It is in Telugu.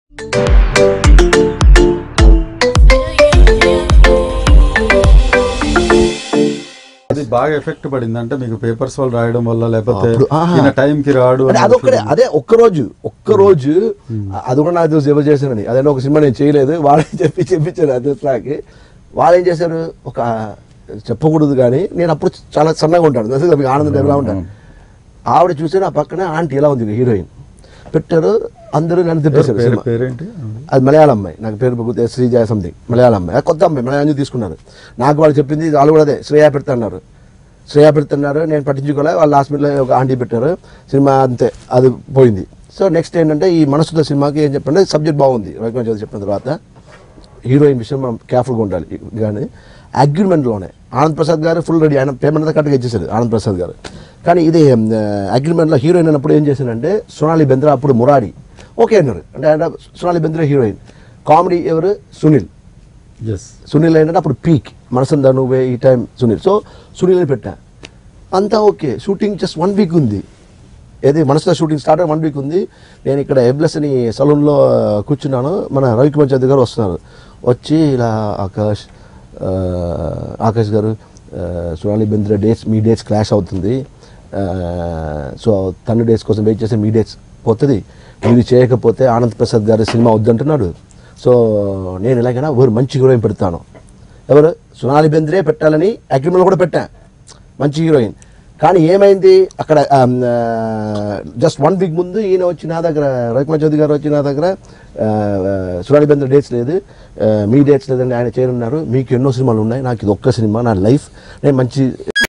అది బాగా ఎఫెక్ట్ పడింది అంటే మీకు పేపర్స్ వాళ్ళు రాయడం వల్ల లేకపోతే అప్పుడు, ఆహా. ఈయన టైం కి రాడు అంటే అనే అదొక్కడే feeling. అదే ఒక్కరోజు ఒక్కరోజు అది కూడా నాకు తెలుసు ఎవరు చేశానని అదే ఒక సినిమా నేను చేయలేదు వాళ్ళే చెప్పి చెప్పించారు అదృష్టాకి వాళ్ళు ఏం చేశారు ఒక చెప్పకూడదు కానీ నేను అప్పుడు చాలా సన్నగా ఉంటాను తెలుసు కదా మీకు ఆనందం ఎలా ఉంటాను ఆవిడ చూసారు ఆ పక్కన ఆంటీ ఎలా ఉంది హీరోయిన్ పెట్టారు అందరూ నన్ను తిప్పేశారు పేరు సినిమా పేరేంటి అది మలయాళం అమ్మాయి నాకు పేరు గుర్తు శ్రీజయ సంథింగ్ మలయాళం అమ్మాయి అది కొత్త అమ్మాయి మలయాళం తీసుకున్నారు నాకు వాళ్ళు చెప్పింది వాళ్ళు కూడా అదే శ్రేయ పెడుతున్నారు శ్రేయ పెడుతున్నారు నేను పట్టించుకోలే వాళ్ళు లాస్ట్ మినిట్లో ఒక ఆంటీ పెట్టారు సినిమా అంతే అది పోయింది సో నెక్స్ట్ ఏంటంటే ఈ మనసుతో సినిమాకి ఏం చెప్పంటే సబ్జెక్ట్ బాగుంది రవికుమార్ చౌదరి చెప్పిన తర్వాత హీరోయిన్ విషయం మనం కేర్ఫుల్గా ఉండాలి కానీ అగ్రిమెంట్లోనే ఆనంద్ ప్రసాద్ గారు ఫుల్ రెడీ ఆయన పేమెంట్ అంతా కరెక్ట్గా ఇచ్చేసారు ఆనంద్ ప్రసాద్ గారు కానీ ఇది అగ్రిమెంట్లో హీరోయిన్ అన్నప్పుడు ఏం చేశానంటే సోనాలి బెంద్రా అప్పుడు మురారి ఓకే అన్నారు అంటే ఆయన సోనాలి బెంద్రా హీరోయిన్ కామెడీ ఎవరు సునీల్ ఎస్ సునీల్ ఏంటంటే అప్పుడు పీక్ మనసందా నువ్వే ఈ టైం సునీల్ సో సునీల్ని పెట్టా అంతా okay shooting just one week ఉంది ఏది మనసులో షూటింగ్ స్టార్ట్ వన్ వీక్ ఉంది నేను ఇక్కడ ఎబ్లెస్ అని సలూన్లో కూర్చున్నాను మన రవికుమార్ చౌదరి గారు వస్తున్నారు వచ్చి ఇలా ఆకాష్ ఆ, ఆకాష్ గారు ఆ, సోనాలి బెంద్ర డేట్స్ మీ డేట్స్ క్లాష్ అవుతుంది ఆ, సో తన డేట్స్ కోసం వెయిట్ చేస్తే మీ డేట్స్ పోతుంది మీరు చేయకపోతే ఆనంద్ ప్రసాద్ గారి సినిమా వద్దంటున్నాడు సో నేను ఎలాగైనా ఎవరు మంచి హీరోయిన్ పెడతాను ఎవరు సోనాలి బెంద్రే పెట్టాలని అగ్రిమెంట్ కూడా పెట్టా మంచి హీరోయిన్ కానీ ఏమైంది అక్కడ జస్ట్ వన్ వీక్ ముందు ఈయన వచ్చి నా దగ్గర రవికుమార్ చౌదరి గారు వచ్చి నా దగ్గర సునాలి బెంద్ర డేట్స్ లేదు ఆ, మీ డేట్స్ లేదండి ఆయన చేయనున్నారు మీకు ఎన్నో సినిమాలు ఉన్నాయి నాకు ఇది ఒక్క సినిమా నా లైఫ్ నేను మంచి